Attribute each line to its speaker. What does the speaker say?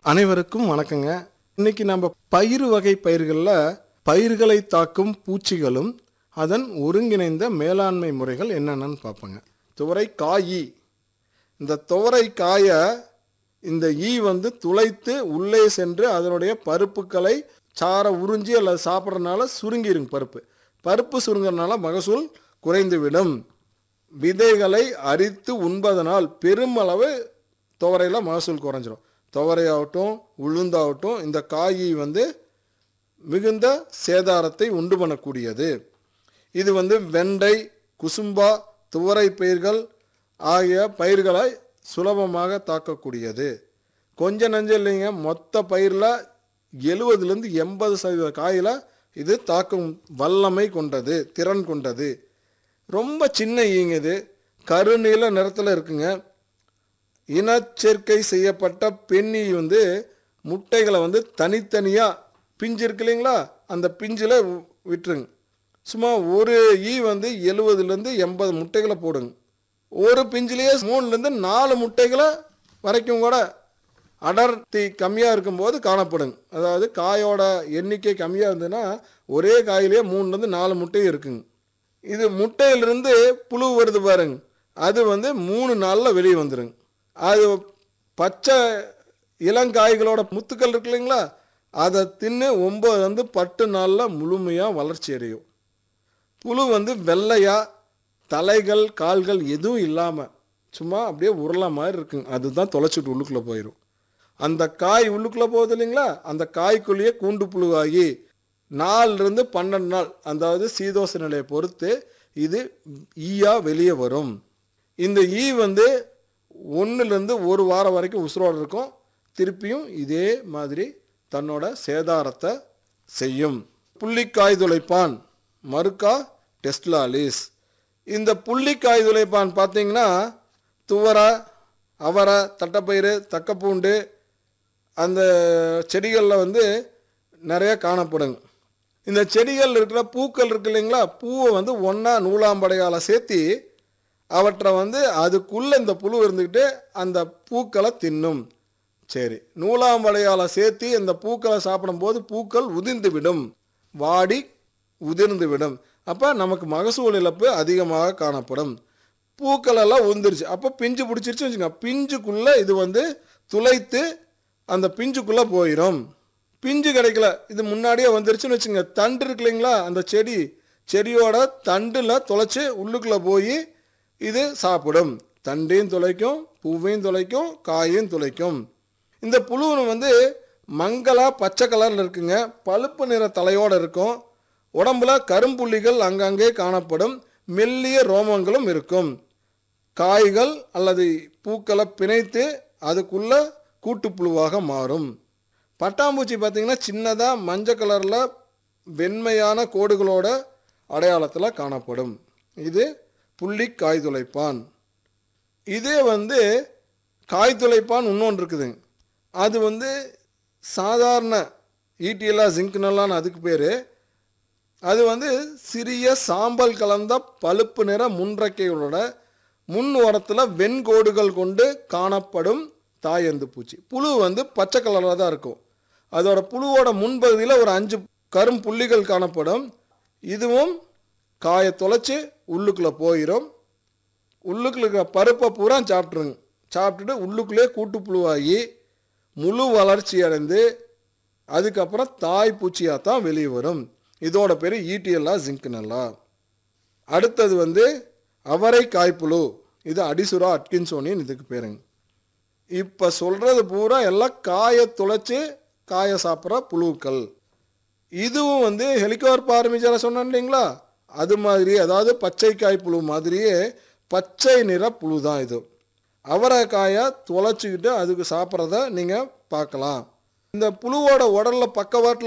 Speaker 1: அனைவருக்கும் வணக்கங்க இன்னைக்கு நம்ம பயிர் வகை பயிர்களில் பயிர்களை தாக்கும் பூச்சிகளும் அதன் ஒருங்கிணைந்த மேலாண்மை முறைகள் என்னென்னு பார்ப்போங்க துவரை காயி இந்த துவரை காய இந்த ஈ வந்து துளைத்து உள்ளே சென்று அதனுடைய பருப்புகளை சார உறிஞ்சி அல்லது சாப்பிட்றதுனால சுருங்கிருங்க பருப்பு பருப்பு சுருங்கிறதுனால மகசூல் குறைந்துவிடும் விதைகளை அரித்து உண்பதனால் பெருமளவு துவரையில் மகசூல் குறைஞ்சிரும் துவரையாகட்டும் உளுந்தாகட்டும் இந்த காய் வந்து மிகுந்த சேதாரத்தை உண்டு பண்ணக்கூடியது இது வந்து வெண்டை குசும்பா துவரை பயிர்கள் ஆகிய பயிர்களை சுலபமாக தாக்கக்கூடியது கொஞ்ச நஞ்சம் இல்லைங்க மொத்த பயிரில் எழுபதுலேருந்து எண்பது சதவீத காயில் இது தாக்கும் வல்லமை கொண்டது திறன் கொண்டது ரொம்ப சின்ன ஈங்க இது கருநீல நிறத்தில் இருக்குங்க இனச்சேர்க்கை செய்யப்பட்ட பெண்ணி வந்து முட்டைகளை வந்து தனித்தனியாக பிஞ்சு இருக்கு இல்லைங்களா அந்த பிஞ்சில் வி- விட்டுருங்க சும்மா ஒரு ஈ வந்து எழுபதுலேருந்து எண்பது முட்டைகளை போடுங்க ஒரு பிஞ்சிலேயே மூணுலேருந்து நாலு முட்டைகளை வரைக்கும் கூட அடர்த்தி கம்மியாக இருக்கும்போது காணப்படுங்க அதாவது காயோட எண்ணிக்கை கம்மியாக இருந்ததுன்னா ஒரே காயிலேயே மூணுலேருந்து நாலு முட்டை இருக்குங்க இது முட்டையிலிருந்து புழு வருது பாருங்க அது வந்து மூணு நாளில் வெளியே வந்துருங்க அது பச்சை இளங்காய்களோட முத்துக்கள் இருக்கு இல்லைங்களா அதை தின்னு ஒம்பது வந்து பத்து நாளில் முழுமையாக வளர்ச்சி அடையும் புழு வந்து வெள்ளையா தலைகள் கால்கள் எதுவும் இல்லாமல் சும்மா அப்படியே உருளை மாதிரி இருக்குங்க அதுதான் தொலைச்சிட்டு உள்ளுக்குள்ளே போயிடும் அந்த காய் உள்ளுக்குள்ளே போகுது இல்லைங்களா அந்த காய்க்குள்ளேயே கூண்டு புழுவாகி நாலுலேருந்து பன்னெண்டு நாள் அதாவது சீதோச நிலையை பொறுத்து இது ஈயா வெளியே வரும் இந்த ஈ வந்து ஒன்றுலேருந்து ஒரு வாரம் வரைக்கும் உசுரோடு இருக்கும் திருப்பியும் இதே மாதிரி தன்னோட சேதாரத்தை செய்யும் புள்ளிக்காய் துளைப்பான் மறுக்கா டெஸ்ட்லாலிஸ் இந்த புள்ளிக்காய் துளைப்பான் பார்த்தீங்கன்னா துவரை அவரை தட்டைப்பயிறு தக்கப்பூண்டு அந்த செடிகளில் வந்து நிறைய காணப்படுங்க இந்த செடிகள் இருக்கிற பூக்கள் இருக்கு இல்லைங்களா பூவை வந்து ஒன்றா நூலாம்படையால் சேர்த்தி அவற்றை வந்து அதுக்குள்ளே இந்த புழு இருந்துக்கிட்டு அந்த பூக்களை தின்னும் சரி நூலாம்படையால் சேர்த்து இந்த பூக்களை சாப்பிடும்போது பூக்கள் உதிர்ந்து விடும் வாடி உதிர்ந்து விடும் அப்போ நமக்கு மகசூல் இழப்பு அதிகமாக காணப்படும் பூக்கள் எல்லாம் உதிர்ந்துருச்சு அப்போ பிஞ்சு பிடிச்சிருச்சு வச்சுங்க பிஞ்சுக்குள்ளே இது வந்து துளைத்து அந்த பிஞ்சுக்குள்ளே போயிடும் பிஞ்சு கிடைக்கல இது முன்னாடியே வந்துருச்சுன்னு வச்சுங்க தண்டு இருக்கு இல்லைங்களா அந்த செடி செடியோட தண்டில் தொலைச்சி உள்ளுக்குள்ளே போய் இது சாப்பிடும் தண்டையும் துளைக்கும் பூவையும் துளைக்கும் காயையும் துளைக்கும் இந்த புழு வந்து மங்களா பச்சை கலரில் இருக்குங்க பழுப்பு நிற தலையோடு இருக்கும் உடம்புல கரும்புள்ளிகள் அங்கங்கே காணப்படும் மெல்லிய ரோமங்களும் இருக்கும் காய்கள் அல்லது பூக்களை பிணைத்து அதுக்குள்ள கூட்டுப்புழுவாக மாறும் பட்டாம்பூச்சி பார்த்தீங்கன்னா சின்னதாக மஞ்சள் கலரில் வெண்மையான கோடுகளோட அடையாளத்தில் காணப்படும் இது புள்ளி காய் துளைப்பான் இதே வந்து காய் துளைப்பான் இன்னொன்று இருக்குதுங்க அது வந்து சாதாரண ஈட்டியலா ஜிங்க்னலான்னு அதுக்கு பேர் அது வந்து சிறிய சாம்பல் கலந்த பழுப்பு நிற முன்றைக்கைகளோட முன் ஓரத்தில் வெண்கோடுகள் கொண்டு காணப்படும் தாயந்து பூச்சி புழு வந்து பச்சை கலரில் தான் இருக்கும் அதோட புழுவோட முன்பகுதியில் ஒரு அஞ்சு கரும் புள்ளிகள் காணப்படும் இதுவும் காயை தொலைச்சி உள்ளுக்குள்ளே போயிடும் உள்ளுக்குள்ள இருக்கிற பருப்பை பூரா சாப்பிட்ருங்க சாப்பிட்டுட்டு உள்ளுக்குள்ளே கூட்டுப்புழுவாகி முழு வளர்ச்சி அடைந்து அதுக்கப்புறம் தாய் பூச்சியாக தான் வெளியே வரும் இதோட பேர் ஈட்டியல்லா ஜிங்க்னல்லா அடுத்தது வந்து அவரை காய்ப்புழு இது அடிசுரா அட்கின்சோனின்னு இதுக்கு பேருங்க இப்போ சொல்கிறது பூரா எல்லாம் காயை துளைச்சி காயை சாப்பிட்ற புழுக்கள் இதுவும் வந்து ஹெலிகார் பார்மிஜரை சொன்னேன் இல்லைங்களா அது மாதிரி அதாவது பச்சை காய் புழு மாதிரியே பச்சை நிற புழு தான் இது அவரைக்காயை தொலைச்சிக்கிட்டு அதுக்கு சாப்பிட்றத நீங்கள் பார்க்கலாம் இந்த புழுவோட உடலில் பக்கவாட்டில்